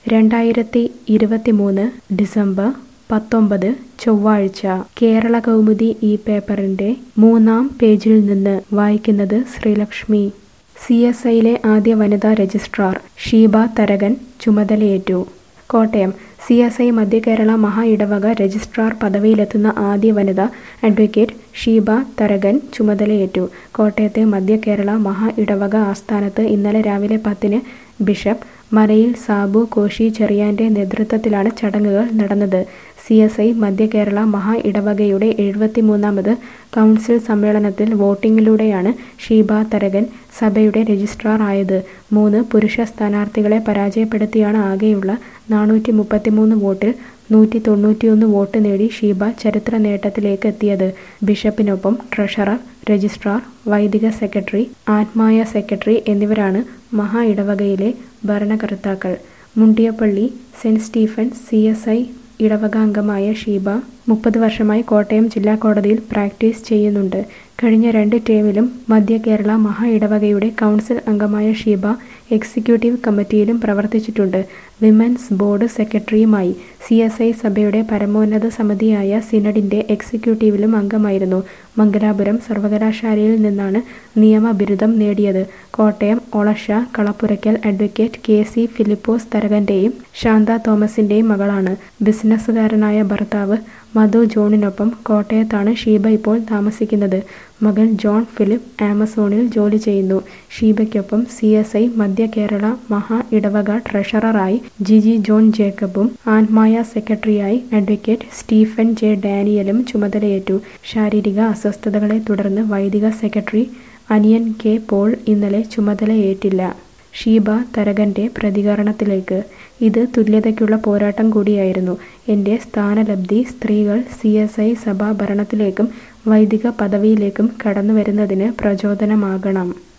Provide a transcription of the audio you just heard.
രണ്ടായിരത്തി ഇരുപത്തിമൂന്ന് ഡിസംബർ പത്തൊമ്പത് ചൊവ്വാഴ്ച കേരള കൗമുദി ഈ പേപ്പറിന്റെ മൂന്നാം പേജിൽ നിന്ന് വായിക്കുന്നത് ശ്രീലക്ഷ്മി സി എസ് ഐയിലെ ആദ്യ വനിതാ രജിസ്ട്രാർ ഷീബ തരകൻ ചുമതലയേറ്റു കോട്ടയം സി എസ് ഐ മധ്യ കേരള മഹാ ഇടവക രജിസ്ട്രാർ പദവിയിലെത്തുന്ന ആദ്യ വനിത അഡ്വക്കേറ്റ് ഷീബ തരകൻ ചുമതലയേറ്റു കോട്ടയത്തെ മധ്യ കേരള മഹാ ഇടവക ആസ്ഥാനത്ത് ഇന്നലെ രാവിലെ പത്തിന് ബിഷപ്പ് മലയിൽ സാബു കോശി ചെറിയാന്റെ നേതൃത്വത്തിലാണ് ചടങ്ങുകൾ നടന്നത് സി എസ് ഐ മധ്യ കേരള മഹാ ഇടവകയുടെ എഴുപത്തിമൂന്നാമത് കൗൺസിൽ സമ്മേളനത്തിൽ വോട്ടിംഗിലൂടെയാണ് ഷീബ തരകൻ സഭയുടെ രജിസ്ട്രാർ ആയത് മൂന്ന് പുരുഷ സ്ഥാനാർത്ഥികളെ പരാജയപ്പെടുത്തിയാണ് ആകെയുള്ള നാനൂറ്റി മുപ്പത്തിമൂന്ന് വോട്ടിൽ നൂറ്റി തൊണ്ണൂറ്റിയൊന്ന് വോട്ട് നേടി ഷീബ ചരിത്ര നേട്ടത്തിലേക്ക് എത്തിയത് ബിഷപ്പിനൊപ്പം ട്രഷറർ രജിസ്ട്രാർ വൈദിക സെക്രട്ടറി ആത്മായ സെക്രട്ടറി എന്നിവരാണ് മഹാ ഇടവകയിലെ ഭരണകർത്താക്കൾ Mundiyappally saint Stephen's C S I ഇടവകാംഗമായ ഷീബ മുപ്പത് വർഷമായി കോട്ടയം ജില്ലാ കോടതിയിൽ പ്രാക്ടീസ് ചെയ്യുന്നുണ്ട് കഴിഞ്ഞ രണ്ട് ടേമിലും മധ്യ കേരള മഹാ ഇടവകയുടെ കൗൺസിൽ അംഗമായ ഷീബ എക്സിക്യൂട്ടീവ് കമ്മിറ്റിയിലും പ്രവർത്തിച്ചിട്ടുണ്ട് വിമൻസ് ബോർഡ് സെക്രട്ടറിയുമായി സി എസ് ഐ സഭയുടെ പരമോന്നത സമിതിയായ സിനഡിന്റെ എക്സിക്യൂട്ടീവിലും അംഗമായിരുന്നു മംഗലാപുരം സർവകലാശാലയിൽ നിന്നാണ് നിയമബിരുദം നേടിയത് Kottayam Olasha Kalappurakkal advocate K C Philipose തരകന്റെയും ശാന്ത തോമസിന്റെയും മകളാണ് ബിസിനസ്സുകാരനായ ഭർത്താവ് മധു ജോണിനൊപ്പം കോട്ടയത്താണ് ഷീബ ഇപ്പോൾ താമസിക്കുന്നത് മകൻ ജോൺ ഫിലിപ്പ് ആമസോണിൽ ജോലി ചെയ്യുന്നു ഷീബയ്ക്കൊപ്പം സി എസ് ഐ മധ്യ കേരള മഹാ ഇടവക ട്രഷററായി ജിജി ജോൺ ജേക്കബും ആൻമായ സെക്രട്ടറിയായി അഡ്വക്കേറ്റ് സ്റ്റീഫൻ ജെ ഡാനിയലും ചുമതലയേറ്റു ശാരീരിക അസ്വസ്ഥതകളെ തുടർന്ന് വൈദിക സെക്രട്ടറി അനിയൻ കെ പോൾ ഇന്നലെ ചുമതലയേറ്റില്ല ഷീബ തരകന്റെ പ്രതികരണത്തിലേക്ക് ഇത് തുല്യതയ്ക്കുള്ള പോരാട്ടം കൂടിയായിരുന്നു എൻ്റെ സ്ഥാനലബ്ധി സ്ത്രീകൾ സി എസ് ഐ സഭാ ഭരണത്തിലേക്കും വൈദിക പദവിയിലേക്കും കടന്നു വരുന്നതിന് പ്രചോദനമാകണം